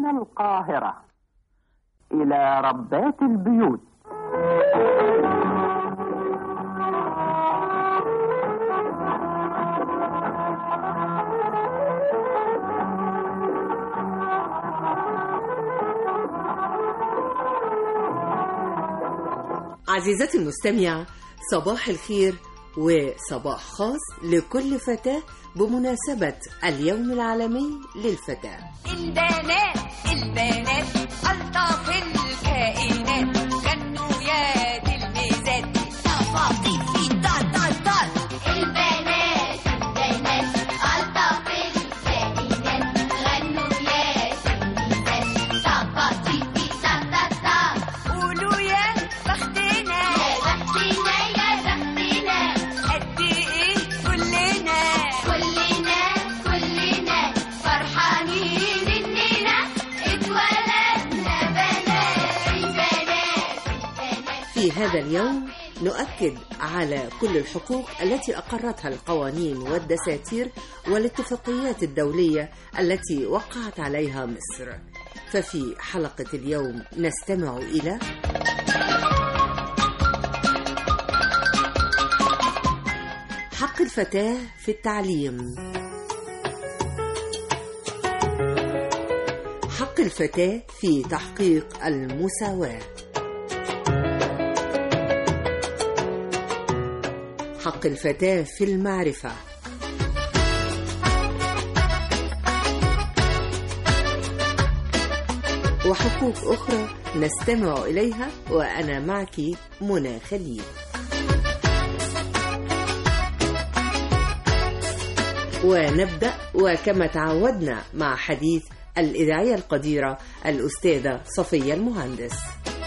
من القاهرة إلى ربات البيوت عزيزتي المستمعة صباح الخير وصباح خاص لكل فتاة بمناسبة اليوم العالمي للفتاة البنات البنات ألطف الكائنات غنوا يا تلميذات تفاصيل في طال طال طال البنات البنات ألطف الكائنات غنوا يا تلميذات طبطيبي تا تا تا قولوا يا بختنا يا بختنا يا بختنا قد إيه كلنا كلنا كلنا فرحانين إننا اتولدنا بنات البنات البنات في هذا اليوم نؤكد على كل الحقوق التي أقرتها القوانين والدساتير والاتفاقيات الدولية التي وقعت عليها مصر ففي حلقة اليوم نستمع إلى حق الفتاة في التعليم حق الفتاة في تحقيق المساواة حق الفتاة في المعرفة وحقوق أخرى نستمع إليها وأنا معك منى خليل ونبدأ وكما تعودنا مع حديث الإذاعية القديرة الأستاذة صفية المهندس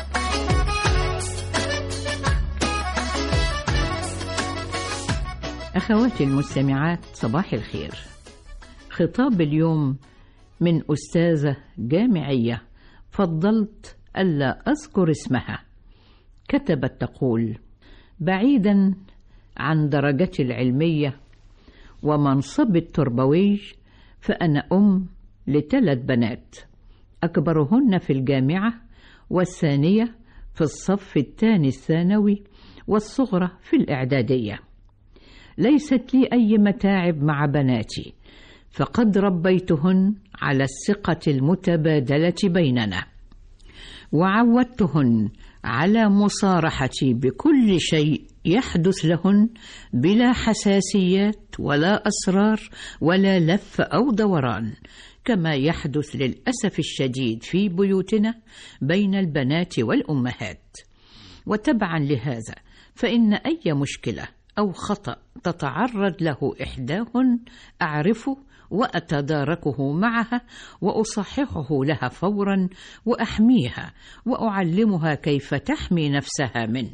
أخواتي المستمعات صباح الخير خطاب اليوم من أستاذة جامعية فضلت ألا أذكر اسمها كتبت تقول بعيدا عن درجتي العلمية ومنصبي التربوي فأنا أم لثلاث بنات أكبرهن في الجامعة والثانية في الصف الثاني الثانوي والصغرى في الإعدادية ليست لي أي متاعب مع بناتي فقد ربيتهن على الثقة المتبادلة بيننا وعودتهن على مصارحتي بكل شيء يحدث لهن بلا حساسيات ولا أسرار ولا لف أو دوران كما يحدث للأسف الشديد في بيوتنا بين البنات والأمهات وتبعا لهذا فإن أي مشكلة أو خطأ تتعرض له إحداهن أعرفه وأتداركه معها وأصححه لها فورا وأحميها وأعلمها كيف تحمي نفسها منه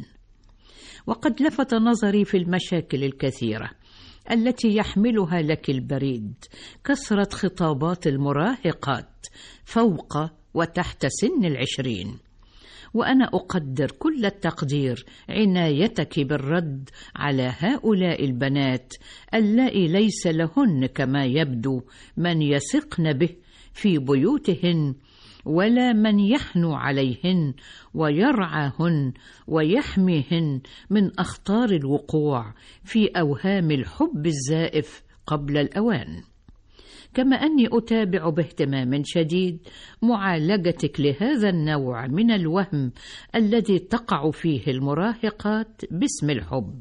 وقد لفت نظري في المشاكل الكثيرة التي يحملها لك البريد كثرة خطابات المراهقات فوق وتحت سن العشرين وانا اقدر كل التقدير عنايتك بالرد على هؤلاء البنات اللائي ليس لهن كما يبدو من يثقن به في بيوتهن ولا من يحنو عليهن ويرعاهن ويحميهن من اخطار الوقوع في اوهام الحب الزائف قبل الاوان كما اني اتابع باهتمام شديد معالجتك لهذا النوع من الوهم الذي تقع فيه المراهقات باسم الحب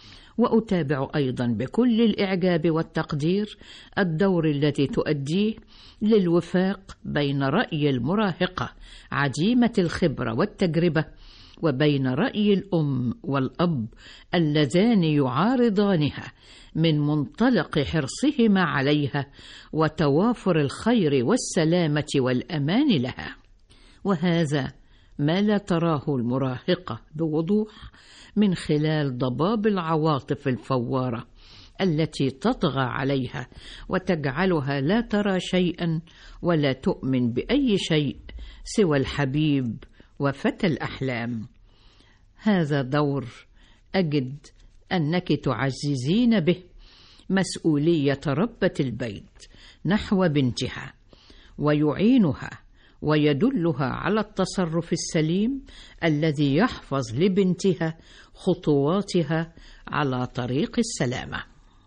واتابع ايضا بكل الاعجاب والتقدير الدور الذي تؤديه للوفاق بين راي المراهقه عديمه الخبره والتجربه وبين راي الام والاب اللذان يعارضانها من منطلق حرصهما عليها وتوافر الخير والسلامه والامان لها وهذا ما لا تراه المراهقه بوضوح من خلال ضباب العواطف الفواره التي تطغى عليها وتجعلها لا ترى شيئا ولا تؤمن باي شيء سوى الحبيب وفتى الاحلام هذا دور اجد انك تعززين به مسؤوليه ربه البيت نحو بنتها ويعينها ويدلها على التصرف السليم الذي يحفظ لبنتها خطواتها على طريق السلامه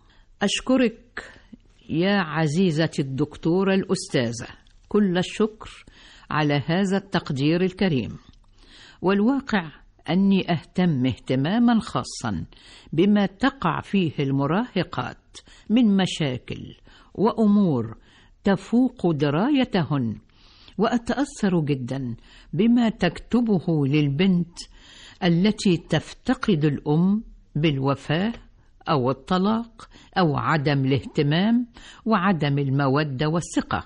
اشكرك يا عزيزتي الدكتوره الاستاذه كل الشكر على هذا التقدير الكريم والواقع اني اهتم اهتماما خاصا بما تقع فيه المراهقات من مشاكل وامور تفوق درايتهن واتاثر جدا بما تكتبه للبنت التي تفتقد الام بالوفاه او الطلاق او عدم الاهتمام وعدم الموده والثقه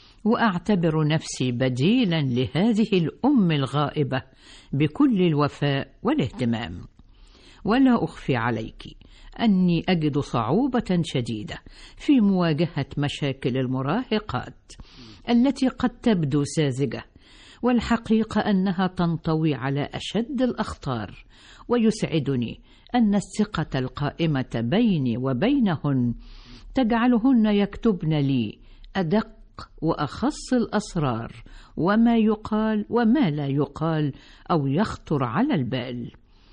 واعتبر نفسي بديلا لهذه الام الغائبه بكل الوفاء والاهتمام ولا اخفي عليك اني اجد صعوبه شديده في مواجهه مشاكل المراهقات التي قد تبدو ساذجه والحقيقه انها تنطوي على اشد الاخطار ويسعدني ان الثقه القائمه بيني وبينهن تجعلهن يكتبن لي ادق واخص الاسرار وما يقال وما لا يقال او يخطر على البال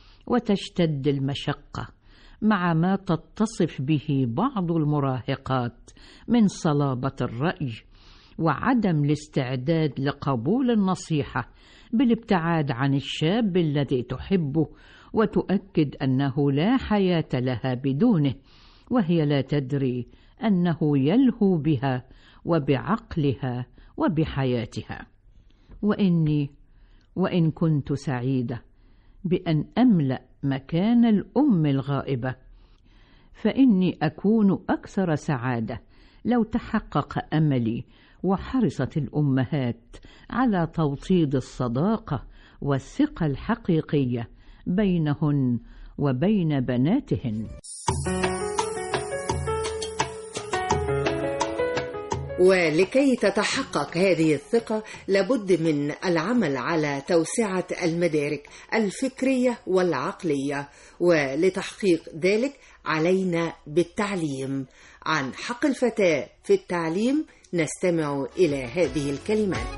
وتشتد المشقه مع ما تتصف به بعض المراهقات من صلابه الراي وعدم الاستعداد لقبول النصيحه بالابتعاد عن الشاب الذي تحبه وتؤكد انه لا حياه لها بدونه وهي لا تدري انه يلهو بها وبعقلها وبحياتها واني وان كنت سعيده بان املا مكان الام الغائبه فاني اكون اكثر سعاده لو تحقق املي وحرصت الامهات على توطيد الصداقه والثقه الحقيقيه بينهن وبين بناتهن ولكي تتحقق هذه الثقة لابد من العمل على توسعة المدارك الفكرية والعقلية ولتحقيق ذلك علينا بالتعليم عن حق الفتاة في التعليم نستمع إلى هذه الكلمات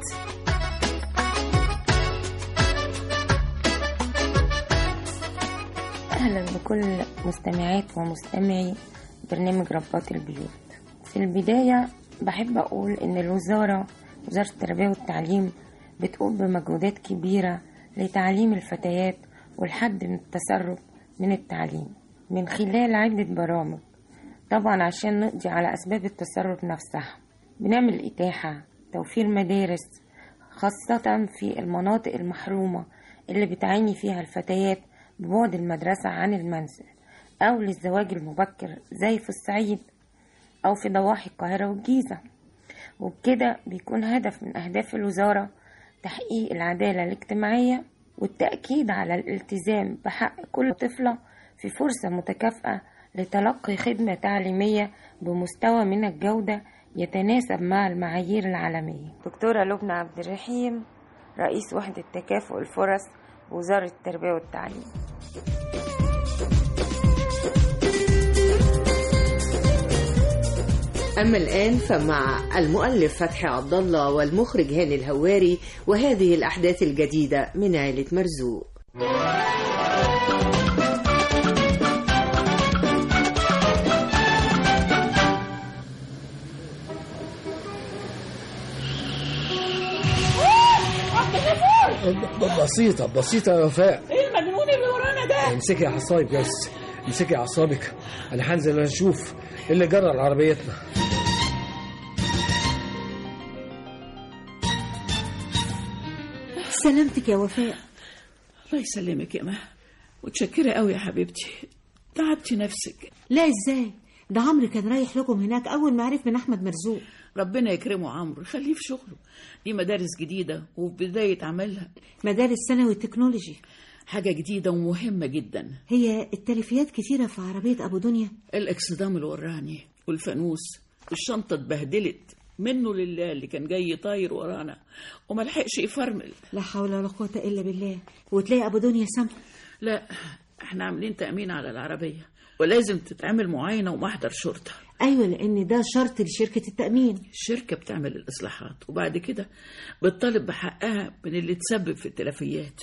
أهلا بكل مستمعات ومستمعي برنامج ربات البيوت في البداية بحب أقول إن الوزارة وزارة التربية والتعليم بتقوم بمجهودات كبيرة لتعليم الفتيات والحد من التسرب من التعليم من خلال عدة برامج طبعا عشان نقضي على أسباب التسرب نفسها بنعمل إتاحة توفير مدارس خاصة في المناطق المحرومة اللي بتعاني فيها الفتيات ببعد المدرسة عن المنزل أو للزواج المبكر زي في الصعيد أو في ضواحي القاهرة والجيزة وبكده بيكون هدف من أهداف الوزارة تحقيق العدالة الاجتماعية والتأكيد على الالتزام بحق كل طفلة في فرصة متكافئة لتلقي خدمة تعليمية بمستوى من الجودة يتناسب مع المعايير العالمية دكتورة لبنى عبد الرحيم رئيس وحدة تكافؤ الفرص وزارة التربية والتعليم أما الآن فمع المؤلف فتحي عبد الله والمخرج هاني الهواري وهذه الأحداث الجديدة من عائلة مرزوق بسيطة بسيطة يا وفاء ايه المجنون اللي ورانا ده امسكي يا حصايب بس امسكي اعصابك انا هنزل اشوف ايه اللي جرى لعربيتنا سلامتك يا وفاء الله يسلمك يا ما متشكرة قوي يا حبيبتي تعبتي نفسك لا ازاي ده عمرو كان رايح لكم هناك اول ما عرف من احمد مرزوق ربنا يكرمه عمرو خليه في شغله دي مدارس جديدة وفي بداية عملها مدارس ثانوي التكنولوجي حاجة جديدة ومهمة جدا هي التلفيات كتيرة في عربية أبو دنيا الإكسدام الوراني والفانوس الشنطة اتبهدلت منه لله اللي كان جاي طاير ورانا وملحقش يفرمل لا حول ولا قوة إلا بالله وتلاقي أبو دنيا سامح لا احنا عاملين تأمين على العربية ولازم تتعمل معاينة ومحضر شرطة ايوه لان ده شرط لشركه التامين الشركة بتعمل الإصلاحات وبعد كده بتطالب بحقها من اللي تسبب في التلفيات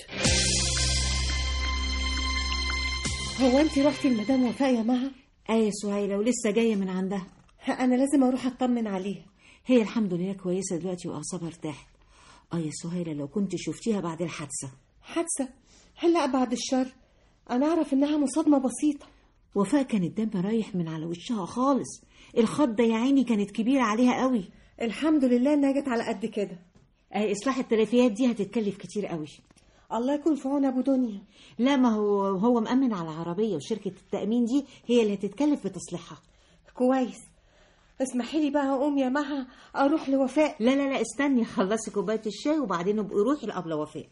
هو انت رحتي المدام وفاء يا مها ايه سهيله ولسه جايه من عندها انا لازم اروح اطمن عليها هي الحمد لله كويسه دلوقتي واعصابها ارتاحت اه يا سهيله لو كنت شفتيها بعد الحادثه حادثه هلا بعد الشر انا اعرف انها مصادمه بسيطه وفاء كان الدم رايح من على وشها خالص الخضه يا عيني كانت كبيره عليها قوي الحمد لله انها جت على قد كده اهي اصلاح التلفيات دي هتتكلف كتير قوي الله يكون في عون ابو دنيا لا ما هو هو مأمن على العربيه وشركه التأمين دي هي اللي هتتكلف بتصليحها كويس اسمحي لي بقى اقوم يا مها اروح لوفاء لا لا لا استني خلصي كوبايه الشاي وبعدين ابقي روحي لأبلة وفاء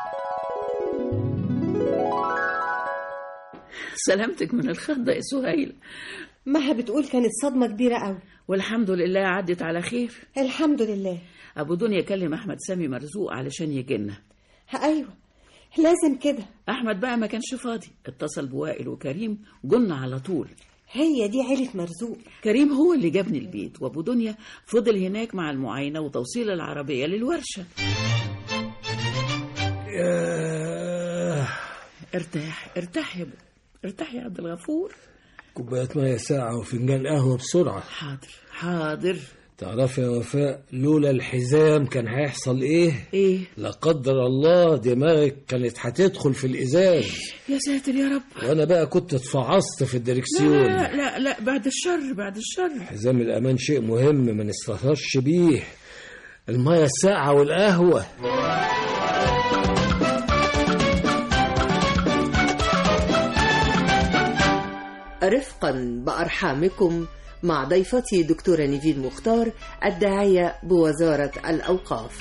سلامتك من الخضة يا سهيل مها بتقول كانت صدمه كبيره قوي والحمد لله عدت على خير الحمد لله أبو دنيا كلم أحمد سامي مرزوق علشان يجينا ايوه لازم كده أحمد بقى ما كانش فاضي اتصل بوائل وكريم جن على طول هي دي عيله مرزوق كريم هو اللي جابني البيت وأبو دنيا فضل هناك مع المعاينة وتوصيل العربية للورشة ياه ارتاح ارتاح يا ابو ارتاح يا عبد الغفور كوباية مية ساعة وفنجان قهوة بسرعة حاضر حاضر تعرفي يا وفاء لولا الحزام كان هيحصل ايه ايه لا قدر الله دماغك كانت هتدخل في الازاز يا ساتر يا رب وانا بقى كنت اتفعصت في لا الدركسيون لا لا, لا بعد الشر بعد الشر حزام الامان شيء مهم ما نستهترش بيه المية الساقعة والقهوة رفقا بأرحامكم مع ضيفتي دكتورة نيفين مختار الداعية بوزارة الأوقاف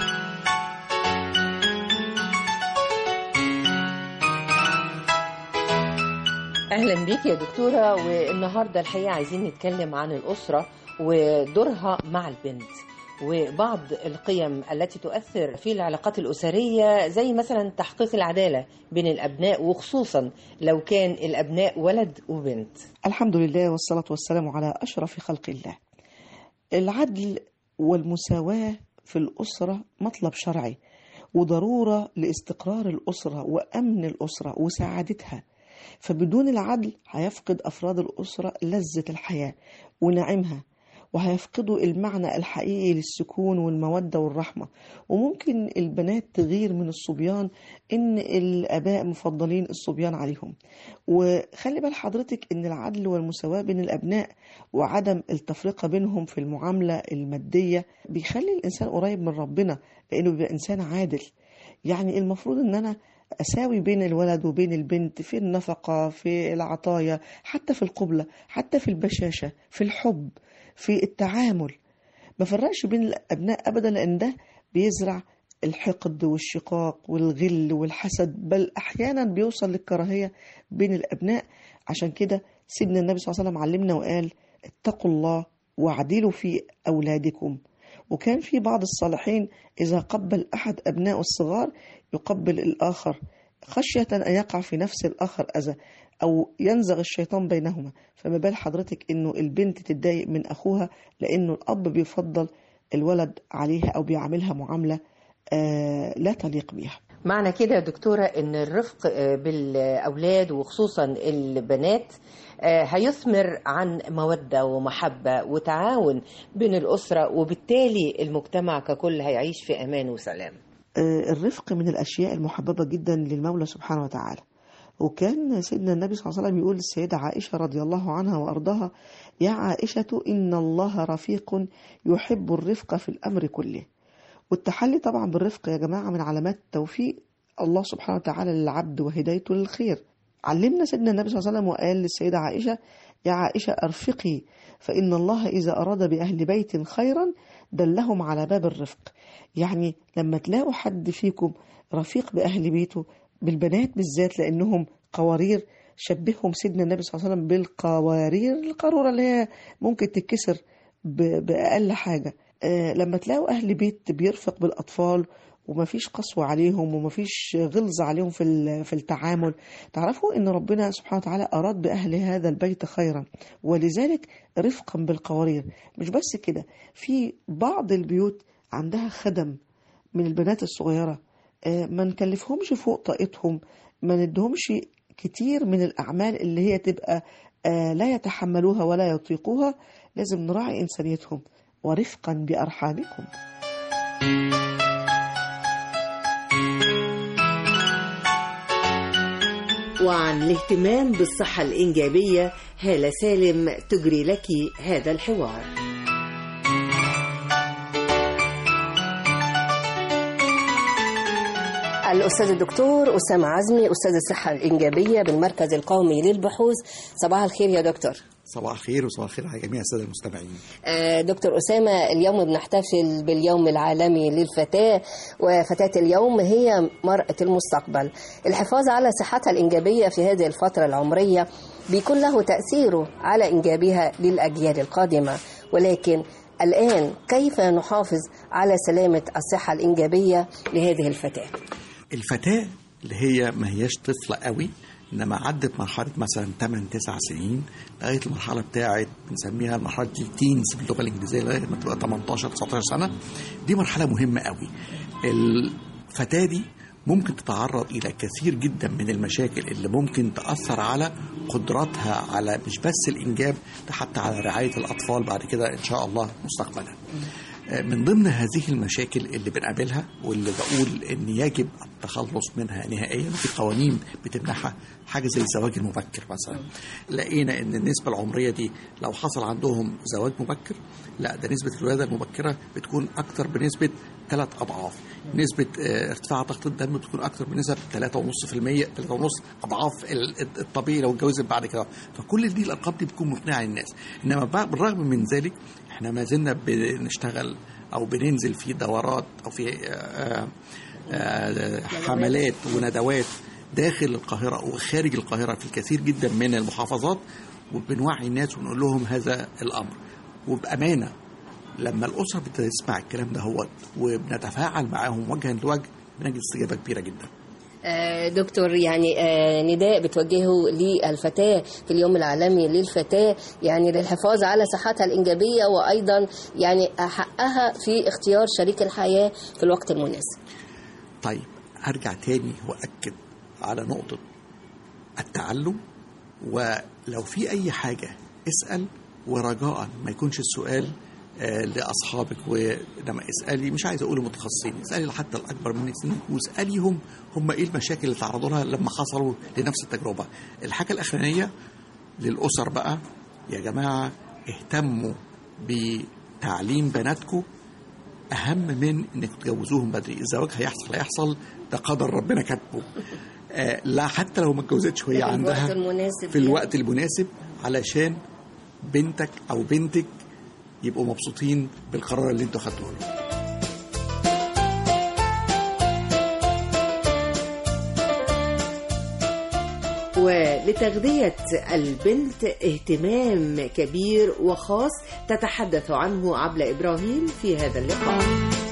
اهلا بيك يا دكتوره والنهارده الحقيقه عايزين نتكلم عن الاسره ودورها مع البنت وبعض القيم التي تؤثر في العلاقات الاسريه زي مثلا تحقيق العداله بين الابناء وخصوصا لو كان الابناء ولد وبنت الحمد لله والصلاة والسلام على أشرف خلق الله العدل والمساواة في الأسرة مطلب شرعي وضرورة لاستقرار الأسرة وأمن الأسرة وسعادتها فبدون العدل هيفقد أفراد الأسرة لذة الحياة ونعيمها وهيفقدوا المعنى الحقيقي للسكون والمودة والرحمة وممكن البنات تغير من الصبيان إن الآباء مفضلين الصبيان عليهم وخلي بال حضرتك إن العدل والمساواة بين الأبناء وعدم التفرقة بينهم في المعاملة المادية بيخلي الإنسان قريب من ربنا لأنه بيبقى إنسان عادل يعني المفروض إن أنا أساوي بين الولد وبين البنت في النفقة في العطايا حتى في القبلة حتى في البشاشة في الحب في التعامل ما فرقش بين الأبناء أبدا لأن ده بيزرع الحقد والشقاق والغل والحسد بل أحيانا بيوصل للكراهية بين الأبناء عشان كده سيدنا النبي صلى الله عليه وسلم علمنا وقال اتقوا الله واعدلوا في أولادكم وكان في بعض الصالحين إذا قبل أحد أبناء الصغار يقبل الآخر خشية أن يقع في نفس الآخر أذى أو ينزغ الشيطان بينهما فما بال حضرتك إنه البنت تتضايق من أخوها لأنه الأب بيفضل الولد عليها أو بيعاملها معاملة آه لا تليق بيها معنى كده يا دكتورة ان الرفق آه، بالاولاد وخصوصا البنات آه، هيثمر عن مودة ومحبة وتعاون بين الأسرة وبالتالي المجتمع ككل هيعيش في أمان وسلام آه، الرفق من الأشياء المحببة جدا للمولى سبحانه وتعالى وكان سيدنا النبي صلى الله عليه وسلم يقول للسيدة عائشة رضي الله عنها وأرضاها يا عائشة إن الله رفيق يحب الرفق في الأمر كله والتحلي طبعا بالرفق يا جماعة من علامات توفيق الله سبحانه وتعالى للعبد وهدايته للخير علمنا سيدنا النبي صلى الله عليه وسلم وقال للسيدة عائشة يا عائشة أرفقي فإن الله إذا أراد بأهل بيت خيرا دلهم على باب الرفق يعني لما تلاقوا حد فيكم رفيق بأهل بيته بالبنات بالذات لأنهم قوارير شبههم سيدنا النبي صلى الله عليه وسلم بالقوارير القارورة اللي هي ممكن تتكسر ب- بأقل حاجة آه، لما تلاقوا أهل بيت بيرفق بالأطفال ومفيش قسوة عليهم ومفيش غلظة عليهم في ال- في التعامل تعرفوا ان ربنا سبحانه وتعالى اراد باهل هذا البيت خيرا ولذلك رفقا بالقوارير مش بس كده في بعض البيوت عندها خدم من البنات الصغيرة آه، ما نكلفهمش فوق طاقتهم ما ندهمش كتير من الأعمال اللي هي تبقى آه، لا يتحملوها ولا يطيقوها لازم نراعي إنسانيتهم ورفقا بأرحامكم وعن الاهتمام بالصحة الإنجابية هالة سالم تجري لك هذا الحوار الأستاذ الدكتور أسامة عزمي أستاذ الصحة الإنجابية بالمركز القومي للبحوث صباح الخير يا دكتور صباح الخير وصباح الخير على جميع الساده المستمعين آه، دكتور أسامة اليوم بنحتفل باليوم العالمي للفتاة وفتاة اليوم هي مرأة المستقبل الحفاظ على صحتها الإنجابية في هذه الفترة العمرية بيكون له تأثيره على إنجابها للأجيال القادمة ولكن الآن كيف نحافظ على سلامة الصحة الإنجابية لهذه الفتاة الفتاه اللي هي ما هياش طفله قوي انما عدت مرحله مثلا 8 9 سنين لغايه المرحله بتاعه بنسميها مرحله التينز باللغه الانجليزيه لغايه ما تبقى 18 19 سنه دي مرحله مهمه قوي الفتاه دي ممكن تتعرض الى كثير جدا من المشاكل اللي ممكن تاثر على قدراتها على مش بس الانجاب ده حتى على رعايه الاطفال بعد كده ان شاء الله مستقبلا من ضمن هذه المشاكل اللي بنقابلها واللي بقول ان يجب التخلص منها نهائيا في قوانين بتمنحها حاجه زي الزواج المبكر مثلا لقينا ان النسبه العمريه دي لو حصل عندهم زواج مبكر لا ده نسبه الولاده المبكره بتكون اكتر بنسبه ثلاث اضعاف نسبه آه، ارتفاع ضغط الدم بتكون اكتر بنسبه 3.5% 3.5 اضعاف ال- الطبيعي لو اتجوزت بعد كده فكل دي الارقام دي بتكون مقنعه للناس انما بع- بالرغم من ذلك احنا ما زلنا بنشتغل او بننزل في دورات او في آه، آه، حملات وندوات داخل القاهرة وخارج القاهرة في الكثير جدا من المحافظات وبنوعي الناس ونقول لهم هذا الأمر وبأمانة لما الأسرة بتسمع الكلام ده هو وبنتفاعل معاهم وجها لوجه بنجد استجابة كبيرة جدا آه، دكتور يعني آه، نداء بتوجهه للفتاة في اليوم العالمي للفتاة يعني للحفاظ على صحتها الإنجابية وأيضا يعني حقها في اختيار شريك الحياة في الوقت المناسب طيب هرجع تاني وأكد على نقطة التعلم ولو في أي حاجة اسأل ورجاء ما يكونش السؤال آه، لأصحابك ولما اسألي مش عايز أقول المتخصصين اسألي حتى الأكبر منك سنا واسأليهم هم إيه المشاكل اللي تعرضوا لها لما حصلوا لنفس التجربة الحاجة الأخرانية للأسر بقى يا جماعة اهتموا بتعليم بناتكم اهم من انك تجوزوهم بدري الزواج هيحصل هيحصل ده قدر ربنا كاتبه آه لا حتى لو ما اتجوزتش وهي في الوقت عندها المناسب في الوقت المناسب علشان بنتك او بنتك يبقوا مبسوطين بالقرار اللي انتوا خدتوه له ولتغذية البنت اهتمام كبير وخاص تتحدث عنه عبلة إبراهيم في هذا اللقاء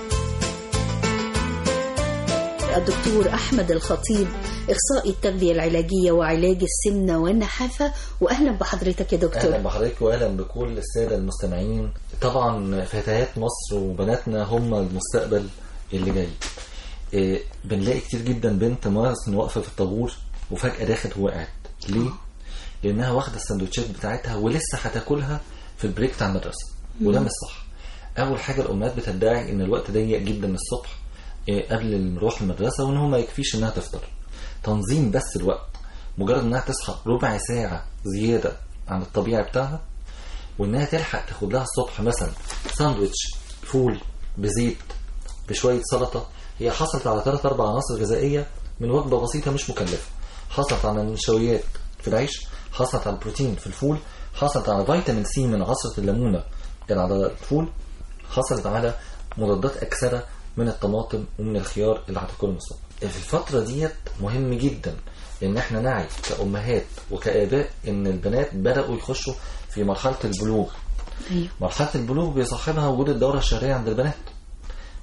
الدكتور أحمد الخطيب إخصائي التغذية العلاجية وعلاج السمنة والنحافة وأهلا بحضرتك يا دكتور اهلا بحضرتك واهلا بكل الساده المستمعين طبعا فتيات مصر وبناتنا هم المستقبل اللي جاي إيه بنلاقي كتير جدا بنت مثلا واقفه في الطابور وفجاه داخل وقعت ليه؟ لانها واخده السندوتشات بتاعتها ولسه هتاكلها في البريك بتاع المدرسه وده مم. مش صح اول حاجه الامهات بتدعي ان الوقت ضيق جدا الصبح إيه، قبل نروح المدرسه وان هو ما يكفيش انها تفطر تنظيم بس الوقت مجرد انها تصحى ربع ساعه زياده عن الطبيعي بتاعها وانها تلحق تاخد لها الصبح مثلا ساندوتش فول بزيت بشويه سلطه هي حصلت على ثلاث اربع عناصر غذائيه من وجبه بسيطه مش مكلفه حصلت على النشويات في العيش حصلت على البروتين في الفول حصلت على فيتامين سي من عصره الليمونه كان على الفول حصلت على مضادات اكسده من الطماطم ومن الخيار اللي هتاكلهم الصبح في الفتره ديت مهم جدا ان احنا نعي كامهات وكاباء ان البنات بداوا يخشوا في مرحله البلوغ أيوه. مرحله البلوغ بيصاحبها وجود الدوره الشهريه عند البنات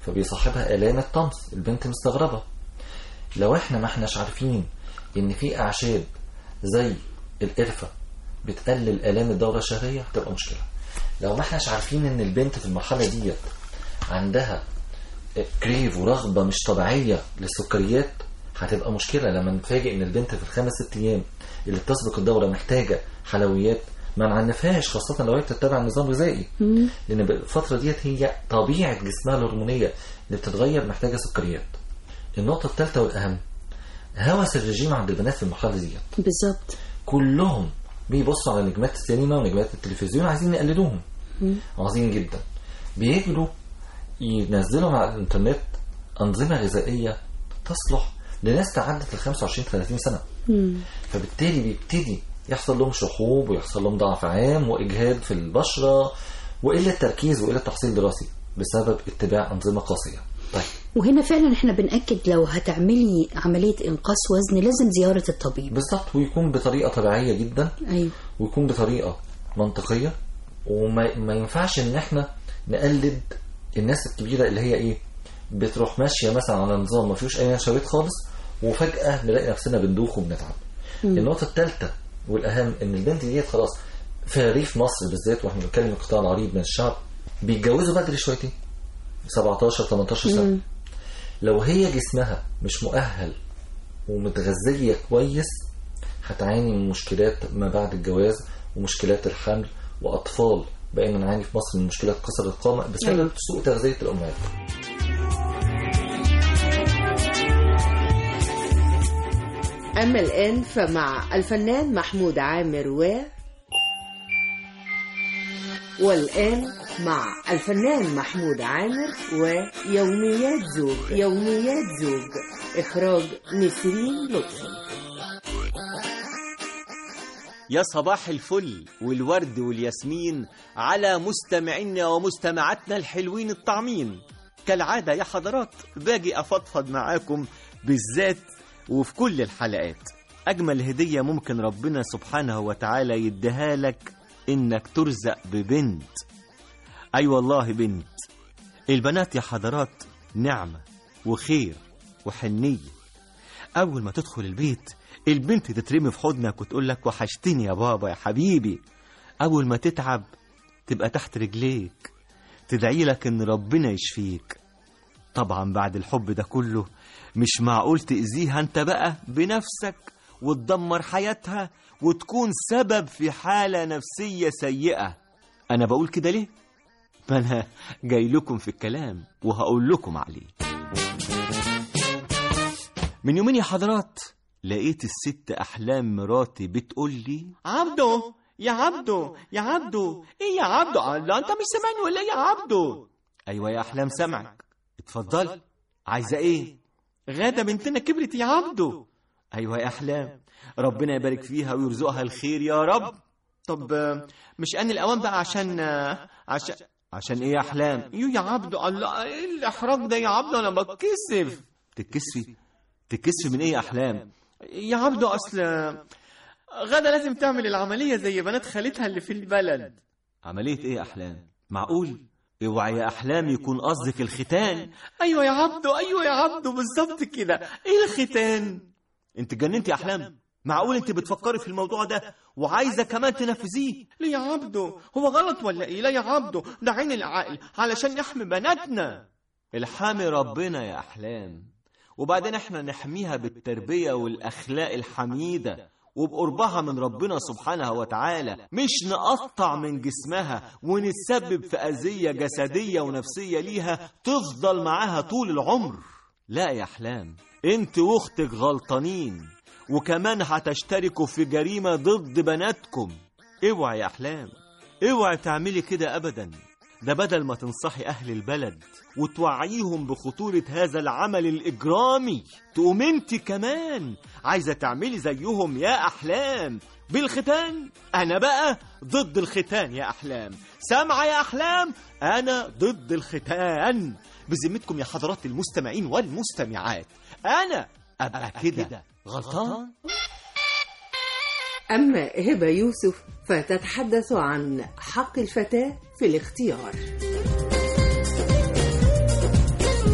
فبيصاحبها آلام الطمس البنت مستغربة لو احنا ما احناش عارفين ان في اعشاب زي القرفة بتقلل آلام الدورة الشهرية هتبقى مشكلة لو ما احناش عارفين ان البنت في المرحلة ديت عندها كريف ورغبة مش طبيعية للسكريات هتبقى مشكلة لما نتفاجئ ان البنت في الخمس ست ايام اللي بتسبق الدورة محتاجة حلويات ما نعنفهاش خاصة لو هي بتتبع نظام غذائي لان الفترة ديت هي طبيعة جسمها الهرمونية اللي بتتغير محتاجة سكريات النقطة الثالثة والأهم هوس الرجيم عند البنات في المرحلة ديت بالظبط كلهم بيبصوا على نجمات السينما ونجمات التلفزيون عايزين يقلدوهم مم. عظيم جدا بيجروا ينزلوا على الانترنت أنظمة غذائية تصلح لناس تعدت ال 25 30 سنة مم. فبالتالي بيبتدي يحصل لهم شحوب ويحصل لهم ضعف عام وإجهاد في البشرة وقلة تركيز وقلة تحصيل دراسي بسبب اتباع أنظمة قاسية طيب وهنا فعلا احنا بنأكد لو هتعملي عملية إنقاص وزن لازم زيارة الطبيب بالظبط ويكون بطريقة طبيعية جدا أيوه ويكون بطريقة منطقية وما ما ينفعش ان احنا نقلد الناس الكبيرة اللي هي ايه بتروح ماشية مثلا على نظام ما فيهوش اي نشويات خالص وفجأة نلاقي نفسنا بندوخ وبنتعب مم. النقطة الثالثة والأهم إن البنت ديت خلاص في ريف مصر بالذات واحنا بنتكلم القطاع العريض من الشعب بيتجوزوا بدري شويتين 17 18 سنة مم. لو هي جسمها مش مؤهل ومتغذية كويس هتعاني من مشكلات ما بعد الجواز ومشكلات الحمل وأطفال بقينا نعاني في مصر من مشكلات قصر القامة بسبب أيوة. سوء تغذية الأمهات أما الآن فمع الفنان محمود عامر و والآن مع الفنان محمود عامر ويوميات زوج يوميات زوج إخراج نسرين لطفي يا صباح الفل والورد والياسمين على مستمعينا ومستمعاتنا الحلوين الطعمين كالعادة يا حضرات باجي أفضفض معاكم بالذات وفي كل الحلقات أجمل هدية ممكن ربنا سبحانه وتعالى يديها لك إنك ترزق ببنت أي والله بنت البنات يا حضرات نعمة وخير وحنية أول ما تدخل البيت البنت تترمي في حضنك وتقول لك وحشتني يا بابا يا حبيبي أول ما تتعب تبقى تحت رجليك تدعي لك إن ربنا يشفيك طبعا بعد الحب ده كله مش معقول تأذيها انت بقى بنفسك وتدمر حياتها وتكون سبب في حالة نفسية سيئة أنا بقول كده ليه؟ ما أنا جاي لكم في الكلام وهقول لكم عليه من يومين يا حضرات لقيت الست أحلام مراتي بتقول لي عبدو يا عبدو يا عبدو ايه يا عبدو لا انت مش سامعني ولا ايه يا عبدو ايوه يا احلام سامعك اتفضل عايزه ايه غاده بنتنا كبرت يا عبدو ايوه يا احلام ربنا يبارك فيها ويرزقها الخير يا رب طب آه، مش ان الاوان بقى عشان آه، عشان عشان ايه يا احلام يو يا عبدو الله ايه الاحراج ده يا عبدو انا بتكسف تتكسفي تتكسفي من ايه يا احلام يا عبدو اصل غدا لازم تعمل العمليه زي بنات خالتها اللي في البلد عمليه ايه يا احلام معقول اوعى يا احلام يكون قصدك الختان ايوه يا عبدو ايوه يا عبدو بالظبط كده ايه الختان انت جننت يا احلام معقول انت بتفكري في الموضوع ده وعايزه كمان تنفذيه ليه يا عبدو هو غلط ولا ايه لا يا عبدو ده عين العقل علشان نحمي بناتنا الحامي ربنا يا احلام وبعدين احنا نحميها بالتربيه والاخلاق الحميده وبقربها من ربنا سبحانه وتعالى مش نقطع من جسمها ونتسبب في أذية جسدية ونفسية ليها تفضل معاها طول العمر لا يا أحلام انت واختك غلطانين وكمان هتشتركوا في جريمة ضد بناتكم اوعى يا أحلام اوعى تعملي كده أبدا ده بدل ما تنصحي أهل البلد وتوعيهم بخطورة هذا العمل الإجرامي تقوم انت كمان عايزة تعملي زيهم يا أحلام بالختان أنا بقى ضد الختان يا أحلام سامعة يا أحلام أنا ضد الختان بذمتكم يا حضرات المستمعين والمستمعات أنا أبقى كده غلطان أما هبة يوسف فتتحدث عن حق الفتاة في الاختيار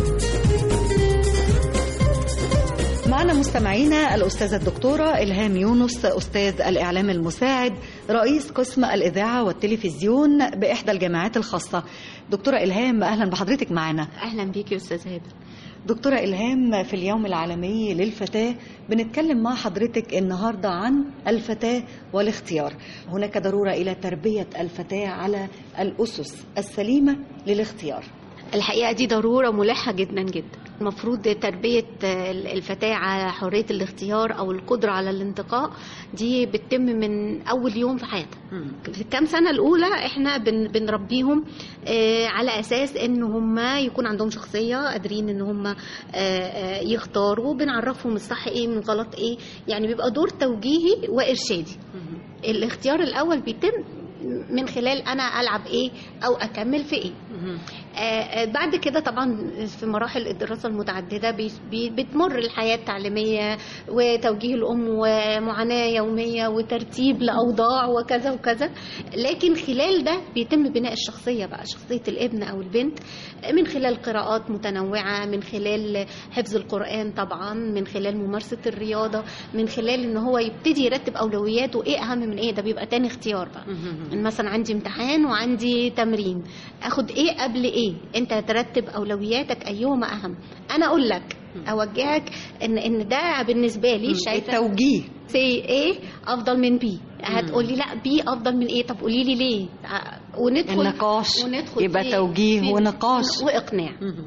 مستمعينا الأستاذة الدكتورة إلهام يونس أستاذ الإعلام المساعد رئيس قسم الإذاعة والتلفزيون بإحدى الجامعات الخاصة دكتورة إلهام أهلا بحضرتك معنا اهلا بيك يا استاذ هبه دكتورة إلهام في اليوم العالمي للفتاة بنتكلم مع حضرتك النهاردة عن الفتاة والاختيار هناك ضرورة إلى تربية الفتاة على الأسس السليمة للاختيار الحقيقه دي ضروره ملحه جدا جدا المفروض تربيه الفتاه على حريه الاختيار او القدره على الانتقاء دي بتتم من اول يوم في حياتها في الكام سنه الاولى احنا بن بنربيهم آه، على اساس ان هم يكون عندهم شخصيه قادرين ان هم آه، آه، يختاروا بنعرفهم الصح ايه من غلط ايه يعني بيبقى دور توجيهي وارشادي الاختيار الاول بيتم من خلال انا العب ايه او اكمل في ايه آه، آه، بعد كده طبعا في مراحل الدراسه المتعدده بي- بي- بتمر الحياه التعليميه وتوجيه الام ومعاناه يوميه وترتيب لاوضاع وكذا وكذا لكن خلال ده بيتم بناء الشخصيه بقى شخصيه الابن او البنت من خلال قراءات متنوعه من خلال حفظ القران طبعا من خلال ممارسه الرياضه من خلال ان هو يبتدي يرتب اولوياته ايه اهم من ايه ده بيبقى تاني اختيار بقى مثلا عندي امتحان وعندي تمرين اخد ايه قبل ايه انت ترتب اولوياتك ايهما اهم انا اقول لك اوجهك ان ان ده بالنسبه لي مم. شايفه التوجيه. سي ايه افضل من بي هتقولي لا بي افضل من ايه طب قولي لي ليه ع- وندخل النقاش. وندخل يبقى في- توجيه في- ونقاش. واقناع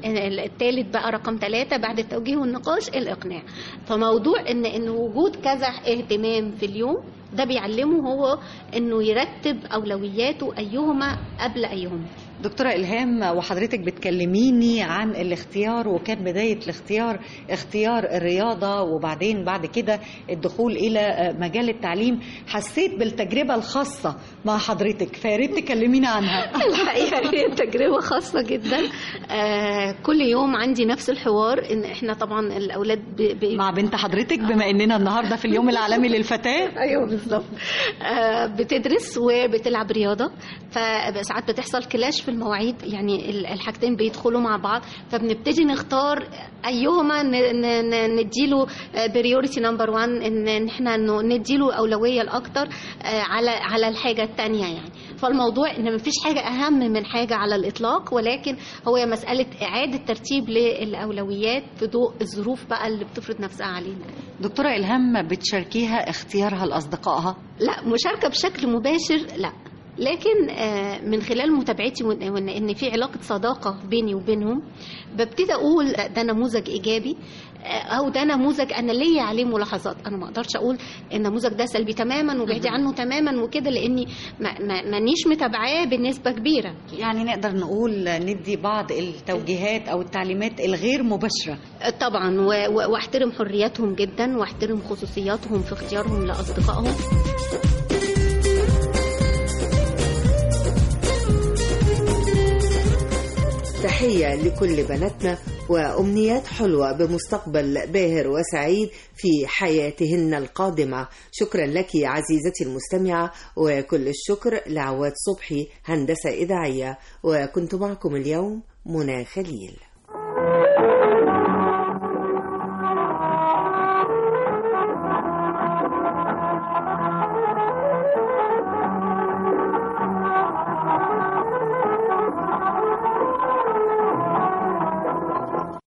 الثالث بقى رقم ثلاثة بعد التوجيه والنقاش الاقناع فموضوع ان ان وجود كذا اهتمام في اليوم ده بيعلمه هو انه يرتب اولوياته ايهما قبل ايهما دكتورة إلهام وحضرتك بتكلميني عن الاختيار وكان بداية الاختيار اختيار الرياضة وبعدين بعد كده الدخول إلى مجال التعليم حسيت بالتجربة الخاصة مع حضرتك فياريت تكلمينا عنها الحقيقه هي تجربه خاصه جدا آه كل يوم عندي نفس الحوار ان احنا طبعا الاولاد ب... ب... مع بنت حضرتك بما اننا النهارده في اليوم العالمي للفتاه ايوه بالظبط آه بتدرس وبتلعب رياضه فساعات بتحصل كلاش في المواعيد يعني ال- الحاجتين بيدخلوا مع بعض فبنبتدي نختار ايهما ن- ن- ن- نديله بريوريتي نمبر 1 ان إن احنا إنه نديله اولويه الاكتر آه، على على الحاجه الثانيه يعني فالموضوع ان مفيش حاجه اهم من حاجه على الاطلاق ولكن هو مساله اعاده ترتيب للاولويات في ضوء الظروف بقى اللي بتفرض نفسها علينا دكتورة إلهام بتشاركيها اختيارها لأصدقائها لا مشاركة بشكل مباشر لا لكن آه، من خلال متابعتي وإن- وان ان في علاقه صداقه بيني وبينهم ببتدي اقول ده- ده نموذج ايجابي آه، او ده نموذج انا ليا عليه ملاحظات انا ما اقدرش اقول النموذج ده سلبي تماما وبعدي عنه تماما وكده لاني ما- ما- مانيش متابعاه بنسبه كبيره يعني نقدر نقول ندي بعض التوجيهات أو التعليمات الغير مباشرة طبعا و- و- واحترم حرياتهم جدا واحترم خصوصياتهم في اختيارهم لاصدقائهم تحية لكل بناتنا وأمنيات حلوة بمستقبل باهر وسعيد في حياتهن القادمة شكرا لك عزيزتي المستمعة وكل الشكر لعواد صبحي هندسة إذاعية وكنت معكم اليوم منى خليل